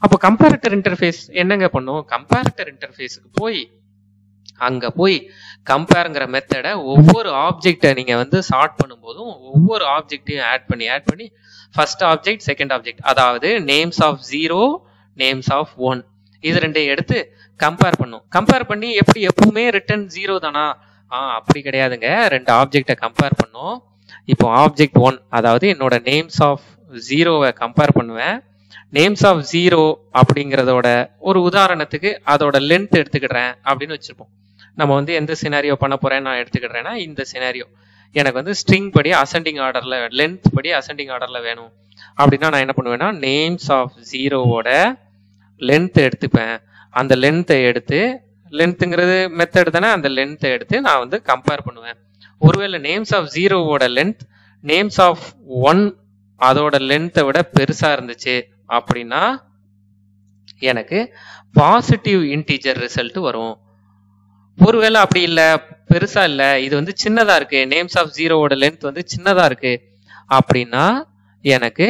அப்போ கம்பேரட்டர் இன்டர்ஃபேஸ் என்னங்க பண்ணும் கம்பேரட்டர் இன்டர்ஃபேஸுக்கு போய் அங்க போய் கம்பேருங்கிற மெத்தடை ஒவ்வொரு ஆப்ஜெக்டை நீங்க வந்து சார்ட் பண்ணும்போதும் ஒவ்வொரு ஆப்ஜெக்டையும் ஆட் பண்ணி ஆட் பண்ணி ஃபர்ஸ்ட் ஆப்ஜெக்ட் செகண்ட் ஆப்ஜெக்ட் அதாவது names of zero names of one இது ரெண்டையும் எடுத்து கம்பேர் பண்ணும் கம்பேர் பண்ணி எப்படி எப்பவுமே ரிட்டர்ன் ஜீரோ தானா ஆ அப்படி கிடையாதுங்க ரெண்டு ஆப்ஜெக்டை கம்பேர் பண்ணும் இப்போ ஆப்ஜெக்ட் ஒன் அதாவது என்னோட நேம்ஸ் ஆஃப் ஜீரோவை கம்பேர் பண்ணுவேன் நேம்ஸ் ஆஃப் ஜீரோ அப்படிங்கிறதோட ஒரு உதாரணத்துக்கு அதோட லென்த் எடுத்துக்கிடுறேன் அப்படின்னு வச்சிருப்போம் நம்ம வந்து எந்த சினாரியோ பண்ண போறேன் நான் எடுத்துக்கிடுறேன்னா இந்த சினாரியோ எனக்கு வந்து ஸ்ட்ரிங் படி அசெண்டிங் ஆர்டர்ல லென்த் படி அசெண்டிங் ஆர்டர்ல வேணும் அப்படின்னா நான் என்ன பண்ணுவேன்னா நேம்ஸ் ஆஃப் ஜீரோவோட லென்த் எடுத்துப்பேன் அந்த லென்த்தை எடுத்து லென்த்துங்கிறது மெத்தட் தானே அந்த லென்த்தை எடுத்து நான் வந்து கம்பேர் பண்ணுவேன் ஒருவேளை நேம்ஸ் ஆஃப் ஜீரோவோட லென்த் நேம்ஸ் ஆஃப் ஒன் அதோட லென்த்தை விட பெருசா இருந்துச்சு அப்படின்னா எனக்கு பாசிட்டிவ் இன்டீஜர் ரிசல்ட் வரும் ஒருவேளை அப்படி இல்ல பெருசா இல்ல இது வந்து சின்னதா இருக்கு நேம்ஸ் ஆஃப் ஜீரோவோட லென்த் வந்து சின்னதா இருக்கு அப்படின்னா எனக்கு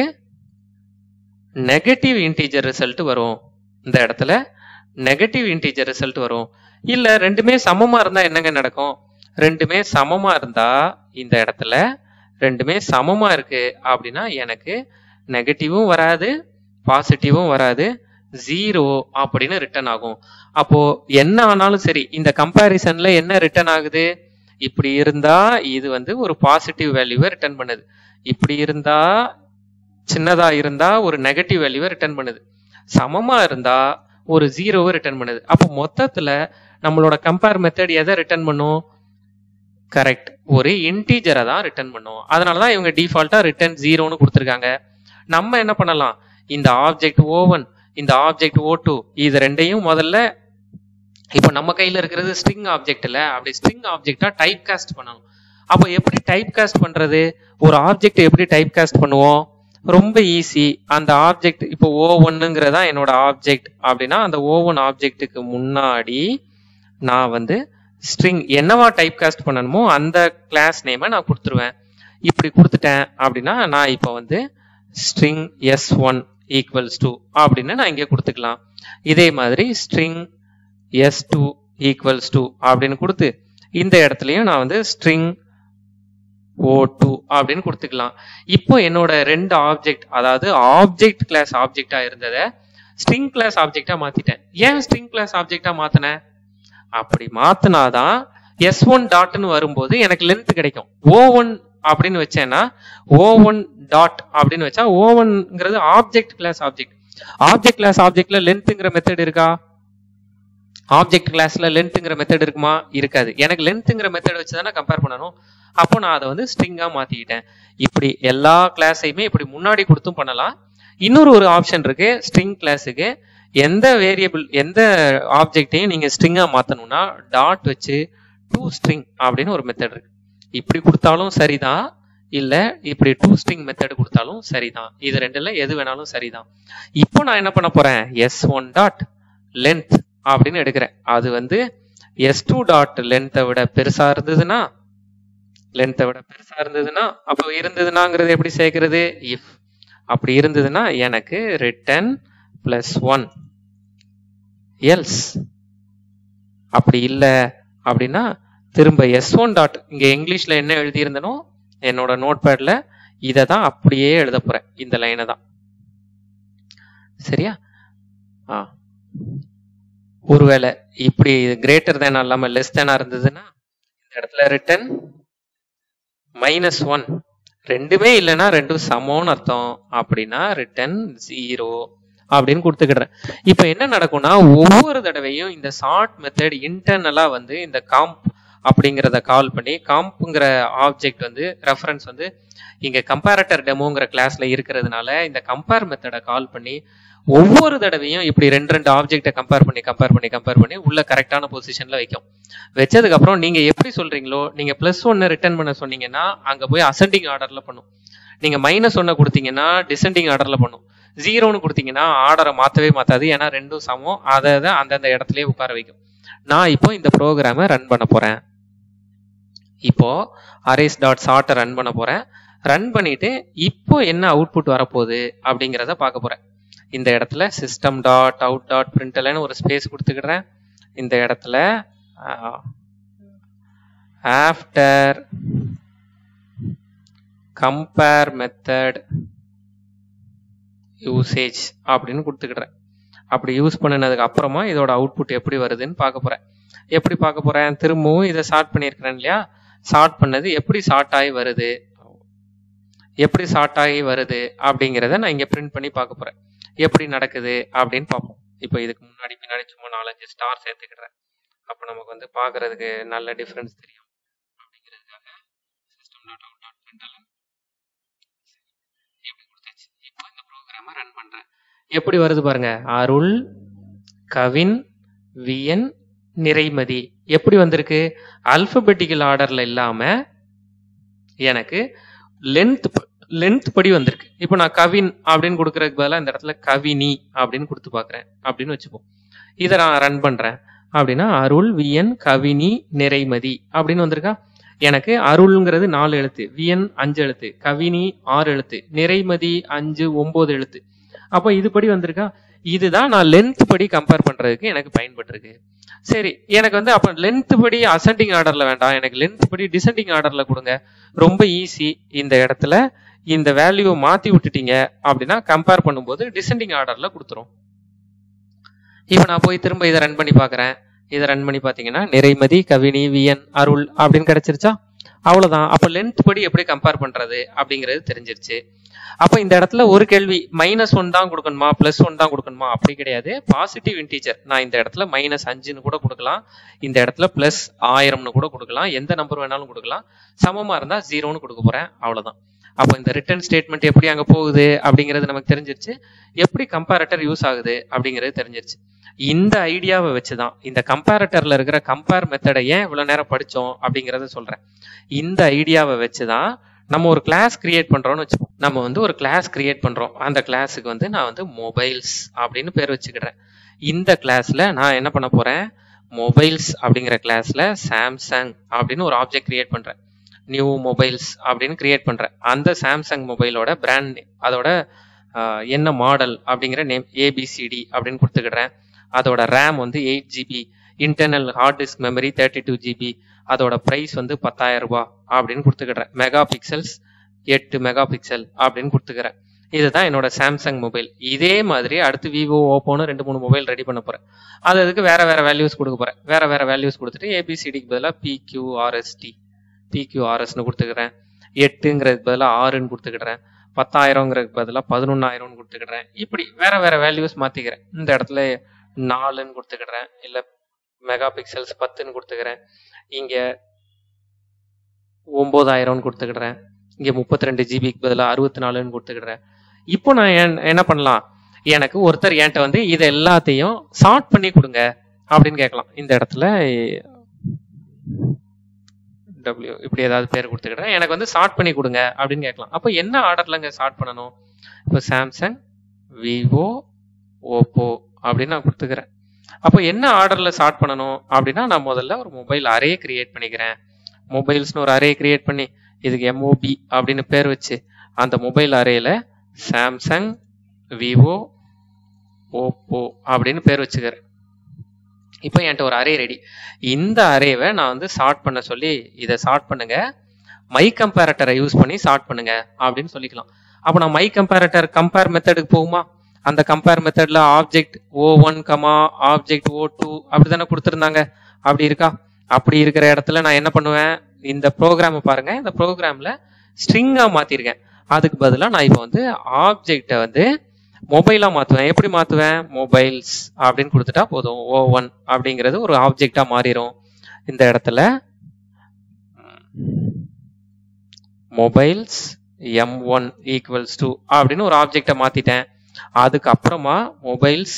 நெகட்டிவ் இன்டீஜர் ரிசல்ட் வரும் இந்த இடத்துல நெகட்டிவ் இன்டீஜர் ரிசல்ட் வரும் இல்ல ரெண்டுமே சமமா இருந்தா என்னங்க நடக்கும் ரெண்டுமே சமமா இருந்தா இந்த இடத்துல ரெண்டுமே சமமா இருக்கு அப்படின்னா எனக்கு நெகட்டிவும் வராது பாசிட்டிவும் வராது ஜீரோ அப்படின்னு ரிட்டர்ன் ஆகும் அப்போ என்ன ஆனாலும் சரி இந்த கம்பேரிசன்ல என்ன ரிட்டர்ன் ஆகுது இப்படி இருந்தா இது வந்து ஒரு பாசிட்டிவ் வேல்யூவை ரிட்டர்ன் பண்ணுது இப்படி இருந்தா சின்னதா இருந்தா ஒரு நெகட்டிவ் வேல்யூவை ரிட்டர்ன் பண்ணுது சமமா இருந்தா ஒரு ஜீரோவை ரிட்டர்ன் பண்ணுது அப்போ மொத்தத்துல நம்மளோட கம்பேர் மெத்தட் எதை ரிட்டர்ன் பண்ணும் கரெக்ட் ஒரு இன்டீஜரை தான் ரிட்டர்ன் பண்ணும் அதனாலதான் இவங்க டிஃபால்ட்டா ரிட்டர்ன் ஜீரோன்னு கொடுத்துருக்காங்க நம்ம என்ன பண்ணலாம் இந்த ஆப்ஜெக்ட் ஓ ஒன் இந்த ஆப்ஜெக்ட் ஓ டூ இது ரெண்டையும் முதல்ல இப்போ நம்ம கையில இருக்கிறது ஸ்ட்ரிங் ஆப்ஜெக்ட்ல அப்படி ஸ்ட்ரிங் ஆப்ஜெக்டா டைப் காஸ்ட் பண்ணணும் அப்போ எப்படி டைப் காஸ்ட் பண்றது ஒரு ஆப்ஜெக்ட் எப்படி டைப் காஸ்ட் பண்ணுவோம் ரொம்ப ஈஸி அந்த ஆப்ஜெக்ட் இப்போ ஓ ஒன்னுங்கிறதா என்னோட ஆப்ஜெக்ட் அப்படின்னா அந்த ஓ ஒன் ஆப்ஜெக்ட்டுக்கு முன்னாடி நான் வந்து ஸ்ட்ரிங் என்னவா டைப் காஸ்ட் பண்ணணுமோ அந்த கிளாஸ் நேமை நான் கொடுத்துருவேன் இப்படி கொடுத்துட்டேன் அப்படின்னா நான் இப்போ வந்து string s one equals two அப்படின்னு நான் இங்கே கொடுத்துக்கலாம் இதே மாதிரி string s two equals two அப்படின்னு கொடுத்து இந்த இடத்துலையும் நான் வந்து ஸ்ட்ரிங் ஓ டூ அப்படின்னு கொடுத்துக்கலாம் இப்போ என்னோட ரெண்டு ஆப்ஜெக்ட் அதாவது ஆப்ஜெக்ட் கிளாஸ் ஆப்ஜெக்டா இருந்ததை ஸ்ட்ரிங் கிளாஸ் ஆப்ஜெக்டா மாத்திட்டேன் ஏன் ஸ்ட்ரிங் கிளாஸ் ஆப்ஜெக்டா மாத்தினேன் அப்படி மாத்தினாதான் எஸ் ஒன் டாட்னு வரும்போது எனக்கு லென்த் கிடைக்கும் ஓ ஒன் அப்படின்னு வச்சேன்னா ஓ ஒன் டாட் அப்படின்னு வச்சா ஓ ஒன்ங்கிறது object class object object class ஆப்ஜெக்ட்ல லென்த்ங்கிற மெத்தட் இருக்கா ஆப்ஜெக்ட் கிளாஸ்ல லென்த்ங்கிற மெத்தட் இருக்குமா இருக்காது எனக்கு லென்த்ங்கிற மெத்தட் வச்சு தானே கம்பேர் பண்ணணும் அப்போ நான் அதை வந்து ஸ்ட்ரிங்கா மாத்திக்கிட்டேன் இப்படி எல்லா கிளாஸையுமே இப்படி முன்னாடி கொடுத்தும் பண்ணலாம் இன்னொரு ஒரு ஆப்ஷன் இருக்கு ஸ்ட்ரிங் கிளாஸுக்கு எந்த வேரியபிள் எந்த ஆப்ஜெக்டையும் நீங்க ஸ்ட்ரிங்கா மாத்தணும்னா டாட் வச்சு டூ ஸ்ட்ரிங் அப்படின்னு ஒரு மெத்தட் இருக்கு இப்படி கொடுத்தாலும் சரிதான் இல்ல இப்படி டூ ஸ்ட்ரிங் மெத்தட் கொடுத்தாலும் சரிதான் இது ரெண்டுல எது வேணாலும் சரிதான் இப்போ நான் என்ன பண்ண போறேன் எஸ் ஒன் டாட் லென்த் அப்படின்னு எடுக்கிறேன் அது வந்து எஸ் டூ டாட் லென்த்தை விட பெருசா இருந்ததுன்னா லென்த்தை விட பெருசா இருந்ததுன்னா அப்போ இருந்ததுனாங்கிறது எப்படி சேர்க்கிறது இஃப் அப்படி இருந்ததுன்னா எனக்கு ரிட்டன் பிளஸ் ஒன் எல்ஸ் அப்படி இல்லை அப்படின்னா திரும்ப எஸ் ஒன் டாட் இங்க இங்கிலீஷ்ல என்ன எழுதியிருந்தனோ என்னோட நோட் பேட்ல இதை தான் அப்படியே எழுத போறேன் இந்த லைனை தான் சரியா ஆ ஒருவேளை இப்படி கிரேட்டர் தேனா இல்லாம லெஸ் தேனா இருந்ததுன்னா இந்த இடத்துல ரிட்டன் மைனஸ் ஒன் ரெண்டுமே இல்லைன்னா ரெண்டும் சமம்னு அர்த்தம் அப்படின்னா ரிட்டன் ஜீரோ அப்படின்னு கொடுத்துக்கிடுறேன் இப்போ என்ன நடக்கும்னா ஒவ்வொரு தடவையும் இந்த சார்ட் மெத்தட் இன்டர்னலா வந்து இந்த காம்ப் அப்படிங்கிறத கால் பண்ணி காம்ப்ங்கிற ஆப்ஜெக்ட் வந்து ரெஃபரன்ஸ் வந்து இங்க கம்பேரட்டர் டெமோங்கிற கிளாஸ்ல இருக்கிறதுனால இந்த கம்பேர் மெத்தடை கால் பண்ணி ஒவ்வொரு தடவையும் இப்படி ரெண்டு ரெண்டு ஆப்ஜெக்டை கம்பேர் பண்ணி கம்பேர் பண்ணி கம்பேர் பண்ணி உள்ள கரெக்டான பொசிஷன்ல வைக்கும் வச்சதுக்கு அப்புறம் நீங்க எப்படி சொல்றீங்களோ நீங்க பிளஸ் ஒன்னு ரிட்டர்ன் பண்ண சொன்னீங்கன்னா அங்க போய் அசெண்டிங் ஆர்டர்ல பண்ணும் நீங்க மைனஸ் ஒன்னு கொடுத்தீங்கன்னா டிசெண்டிங் ஆர்டர்ல பண்ணும் ஜீரோன்னு கொடுத்தீங்கன்னா ஆர்டரை மாத்தவே மாத்தாது ஏன்னா ரெண்டும் சமம் அதை தான் அந்தந்த இடத்துலயே உட்கார வைக்கும் நான் இப்போ இந்த ப்ரோக்ராமை ரன் பண்ண போறேன் இப்போ அரேஸ் டாட் சார்ட்டை ரன் பண்ண போறேன் ரன் பண்ணிட்டு இப்போ என்ன அவுட்புட் வரப்போகுது அப்படிங்கிறத பார்க்க போறேன் இந்த இடத்துல சிஸ்டம் டாட் அவுட் டாட் பிரிண்டலன்னு ஒரு ஸ்பேஸ் கொடுத்துக்கிறேன் இந்த இடத்துல ஆஃப்டர் கம்பேர் மெத்தட் யூசேஜ் அப்படின்னு கொடுத்துக்கிறேன் அப்படி யூஸ் பண்ணினதுக்கு அப்புறமா இதோட அவுட்புட் எப்படி வருதுன்னு பார்க்க போறேன் எப்படி பார்க்க போறேன் திரும்பவும் இதை ஷார்ட் பண்ணியிருக்கிறேன் இல்லையா ஷார்ட் பண்ணது எப்படி ஷார்ட் ஆகி வருது எப்படி ஷார்ட் ஆகி வருது அப்படிங்கிறத நான் இங்கே பிரிண்ட் பண்ணி பார்க்க போறேன் எப்படி நடக்குது அப்படின்னு பார்ப்போம் இப்போ இதுக்கு முன்னாடி பின்னாடி சும்மா நாலஞ்சு ஸ்டார் சேர்த்துக்கிறேன் அப்போ நமக்கு வந்து பார்க்கறதுக்கு நல்ல டிஃப்ரென்ஸ் தெரியும் அப்படிங்கிறதுக்காக system dot out dot println எப்படி கொடுத்தாச்சு இப்போ இந்த ப்ரோக்ராமை ரன் பண்றேன் எப்படி வருது பாருங்க அருள் கவின் வியன் நிறைமதி எப்படி வந்திருக்கு அல்பபெட்டிக்கல் ஆர்டர்ல இல்லாம எனக்கு லென்த் லென்த் படி வந்திருக்கு இப்போ நான் கவின் அப்படின்னு கொடுக்கறதுக்கு பதிலாக இந்த இடத்துல கவினி அப்படின்னு கொடுத்து பார்க்குறேன் அப்படின்னு வச்சுப்போம் இதை நான் ரன் பண்றேன் அப்படின்னா அருள் வியன் கவினி நிறைமதி அப்படின்னு வந்திருக்கா எனக்கு அருள்ங்கிறது நாலு எழுத்து வியன் அஞ்சு எழுத்து கவினி ஆறு எழுத்து நிறைமதி அஞ்சு ஒன்பது எழுத்து அப்போ இது படி வந்திருக்கா இதுதான் நான் லென்த் படி கம்பேர் பண்றதுக்கு எனக்கு பயன்பட்டிருக்கு சரி எனக்கு வந்து அப்ப லென்த் படி அசெண்டிங் ஆர்டர்ல வேண்டாம் எனக்கு லென்த் படி டிசெண்டிங் ஆர்டர்ல கொடுங்க ரொம்ப ஈஸி இந்த இடத்துல இந்த வேல்யூவை மாத்தி விட்டுட்டீங்க அப்படின்னா கம்பேர் பண்ணும்போது டிசெண்டிங் ஆர்டர்ல கொடுத்துரும் இப்போ நான் போய் திரும்ப இதை ரன் பண்ணி பார்க்குறேன் இதை ரன் பண்ணி பார்த்தீங்கன்னா நிறைமதி கவினி வியன் அருள் அப்படின்னு கிடைச்சிருச்சா அவ்வளவுதான் அப்ப லென்த் படி எப்படி கம்பேர் பண்றது அப்படிங்கிறது தெரிஞ்சிருச்சு அப்ப இந்த இடத்துல ஒரு கேள்வி மைனஸ் ஒன் தான் கொடுக்கணுமா பிளஸ் ஒன் தான் கொடுக்கணுமா அப்படி கிடையாது பாசிட்டிவ் இன்டீஜர் நான் இந்த இடத்துல மைனஸ் அஞ்சுன்னு கூட கொடுக்கலாம் இந்த இடத்துல பிளஸ் ஆயிரம்னு கூட கொடுக்கலாம் எந்த நம்பர் வேணாலும் கொடுக்கலாம் சமமா இருந்தா ஜீரோன்னு கொடுக்க போறேன் அவ்வளவுதான் அப்போ இந்த ரிட்டர்ன் ஸ்டேட்மெண்ட் எப்படி அங்க போகுது அப்படிங்கிறது நமக்கு தெரிஞ்சிருச்சு எப்படி கம்பேரட்டர் யூஸ் ஆகுது அப்படிங்கிறது தெரிஞ்சிருச்சு இந்த ஐடியாவை வச்சுதான் இந்த கம்பேரட்டர்ல இருக்கிற கம்பேர் மெத்தடை ஏன் இவ்வளவு நேரம் படிச்சோம் அப்படிங்கறத சொல்றேன் இந்த ஐடியாவை வச்சுதான் நம்ம ஒரு கிளாஸ் கிரியேட் பண்றோம்னு வச்சுப்போம் நம்ம வந்து ஒரு கிளாஸ் கிரியேட் பண்றோம் அந்த கிளாஸுக்கு வந்து நான் வந்து மொபைல்ஸ் அப்படின்னு பேர் வச்சுக்கிறேன் இந்த கிளாஸ்ல நான் என்ன பண்ண போறேன் மொபைல்ஸ் அப்படிங்கிற கிளாஸ்ல சாம்சங் அப்படின்னு ஒரு ஆப்ஜெக்ட் கிரியேட் பண்றேன் நியூ மொபைல்ஸ் அப்படின்னு கிரியேட் பண்றேன் அந்த சாம்சங் மொபைலோட பிராண்ட் அதோட ஆஹ், என்ன மாடல் அப்படிங்கிற நேம் ஏபிசிடி அப்படின்னு கொடுத்துக்கிடுறேன் அதோட ரேம் வந்து eight GB internal hard disk memory thirty two GB அதோட ப்ரைஸ் வந்து பத்தாயிரம் ரூபாய் அப்படின்னு கொடுத்துக்கிறேன் மெகா பிக்சல்ஸ் எட்டு மெகா பிக்சல் அப்படின்னு கொடுத்துக்கிறேன் இதுதான் என்னோட சாம்சங் மொபைல் இதே மாதிரி அடுத்து விவோ ஓப்போன்னு ரெண்டு மூணு மொபைல் ரெடி பண்ண போறேன் அது அதுக்கு வேற வேற வேல்யூஸ் கொடுக்க போறேன் வேற வேற வேல்யூஸ் கொடுத்துட்டு ஏபிசிடிக்கு பதிலாக பிக்யூஆர்எஸ்டி பிக்யூஆர்எஸ்னு கொடுத்துக்கிறேன் எட்டுங்கிறதுக்கு பதிலாக ஆறுன்னு கொடுத்துக்கிறேன் பத்தாயிரங்கிறதுக்கு பதிலாக பதினொன்னாயிரம்னு கொடுத்துக்கிறேன் இப்படி வேற வேற வேல்யூஸ் மாத்திக்கிறேன் இந்த இடத்துல நாலுன்னு கொடுத்துக்கிறேன் இல்லை மெகா பிக்சல்ஸ் பத்துன்னு கொடுத்துக்கிறேன் இங்க ஒன்பதாயிரம்னு கொடுத்துக்கிறேன் இங்க முப்பத்தி ரெண்டு ஜிபிக்கு பதிலாக அறுபத்தி நாலுன்னு கொடுத்துக்கிறேன் இப்போ நான் என்- என்ன பண்ணலாம் எனக்கு ஒருத்தர் என்கிட்ட வந்து இது எல்லாத்தையும் சார்ட் பண்ணி கொடுங்க அப்படின்னு கேட்கலாம் இந்த இடத்துல டபிள்யூ இப்படி ஏதாவது பேர் கொடுத்துக்கிறேன் எனக்கு வந்து சார்ட் பண்ணி கொடுங்க அப்படின்னு கேட்கலாம் அப்போ என்ன ஆர்டர்லங்க சார்ட் பண்ணணும் இப்போ சாம்சங் விவோ ஓப்போ அப்படின்னு நான் கொடுத்துக்கிறேன் அப்போ என்ன ஆர்டர்ல ஸ்டார்ட் பண்ணணும் அப்படின்னா நான் முதல்ல ஒரு மொபைல் அரே கிரியேட் பண்ணிக்கிறேன் மொபைல்ஸ்னு ஒரு அரே கிரியேட் பண்ணி இதுக்கு எம்ஓபி அப்படின்னு பேர் வச்சு அந்த மொபைல் அரேல சாம்சங் விவோ ஓப்போ அப்படின்னு பேர் வச்சுக்கிறேன் இப்போ என்கிட்ட ஒரு அரே ரெடி இந்த அரேவை நான் வந்து சார்ட் பண்ண சொல்லி இதை சார்ட் பண்ணுங்க மை கம்பேரட்டரை யூஸ் பண்ணி சார்ட் பண்ணுங்க அப்படின்னு சொல்லிக்கலாம் அப்போ நான் மை கம்பேரட்டர் கம்பேர் மெத்தடுக்கு போகுமா அந்த கம்பேர் மெத்தட்ல ஆப்ஜெக்ட் ஓ ஒன் கமா ஆப்ஜெக்ட் ஓ டூ அப்படிதானே கொடுத்துருந்தாங்க அப்படி இருக்கா அப்படி இருக்கிற இடத்துல நான் என்ன பண்ணுவேன் இந்த ப்ரோக்ராமை பாருங்க இந்த ப்ரோக்ராம்ல ஸ்ட்ரிங்கா மாத்திருக்கேன் அதுக்கு பதிலாக நான் இப்போ வந்து ஆப்ஜெக்டை வந்து மொபைலா மாத்துவேன் எப்படி மாத்துவேன் மொபைல்ஸ் அப்படின்னு கொடுத்துட்டா போதும் ஓ ஒன் அப்படிங்கிறது ஒரு ஆப்ஜெக்டா மாறிடும் இந்த இடத்துல mobiles M one equals two அப்படின்னு ஒரு ஆப்ஜெக்டை மாத்திட்டேன் அதுக்கப்புறமா mobiles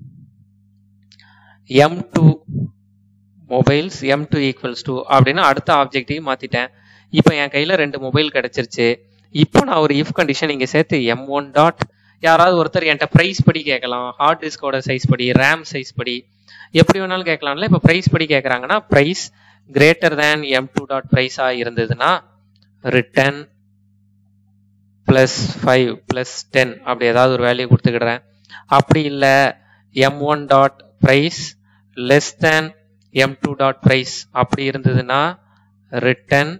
M two mobiles M two equals two அப்படின்னு அடுத்த ஆப்ஜெக்டையும் மாத்திட்டேன் இப்போ என் கையில ரெண்டு மொபைல் கிடைச்சிருச்சு இப்போ நான் ஒரு இஃப் கண்டிஷன் இங்க சேர்த்து எம் ஒன் டாட் யாராவது ஒருத்தர் என்கிட்ட ப்ரைஸ் படி கேட்கலாம் ஹார்ட் டிஸ்கோட சைஸ் படி ரேம் சைஸ் படி எப்படி வேணாலும் கேட்கலாம்ல இப்போ ப்ரைஸ் படி கேட்குறாங்கன்னா price greater than M two dot ப்ரைஸாக இருந்ததுன்னா return plus five plus ten அப்படி ஏதாவது ஒரு வேல்யூ கொடுத்துக்கிடுறேன் அப்படி இல்லை M one dot price less than M two dot price அப்படி இருந்ததுன்னா ரிட்டன்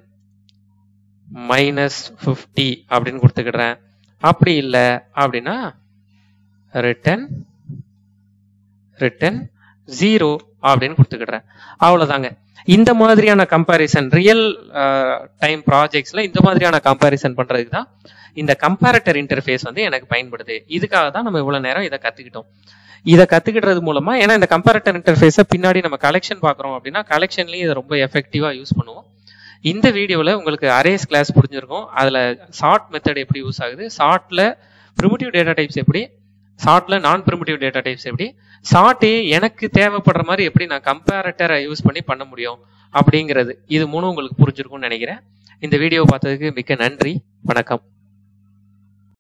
மைனஸ் ஃபிஃப்டி அப்படின்னு கொடுத்துக்கிடுறேன் அப்படி இல்லை அப்படின்னா ரிட்டன் ரிட்டன் ஜீரோ அப்படின்னு கொடுத்துக்கிடுறேன் அவ்வளோதாங்க இந்த மாதிரியான கம்பேரிசன் ரியல் டைம் ப்ராஜெக்ட்ஸில் இந்த மாதிரியான கம்பேரிசன் பண்ணுறதுக்கு தான் இந்த கம்பேரட்டர் இன்டர்ஃபேஸ் வந்து எனக்கு பயன்படுது இதுக்காக தான் நம்ம இவ்வளோ நேரம் இதை கற்றுக்கிட்டோம் இதை கற்றுக்கிட்டது மூலமா ஏன்னா இந்த கம்பேரட்டர் இன்டர்ஃபேஸை பின்னாடி நம்ம கலெக்ஷன் பார்க்குறோம் அப்படின்னா கலெக்ஷன்லேயும் இதை ரொம்ப எஃபெக்டிவாக யூஸ் பண்ணுவோம் இந்த வீடியோவில் உங்களுக்கு அரேஸ் கிளாஸ் புரிஞ்சிருக்கும் அதில் ஷார்ட் மெத்தட் எப்படி யூஸ் ஆகுது ஷார்ட்டில் ப்ரிமிட்டிவ் டேட்டா டைப்ஸ் எப்படி ஷார்ட்டில் நான் ப்ரிமிட்டிவ் டேட்டா டைப்ஸ் எப்படி ஷார்ட்டே எனக்கு தேவைப்படுற மாதிரி எப்படி நான் கம்பேரட்டரை யூஸ் பண்ணி பண்ண முடியும் அப்படிங்கிறது இது மூணும் உங்களுக்கு புரிஞ்சிருக்கும்னு நினைக்கிறேன் இந்த வீடியோ பார்த்ததுக்கு மிக்க நன்றி வணக்கம்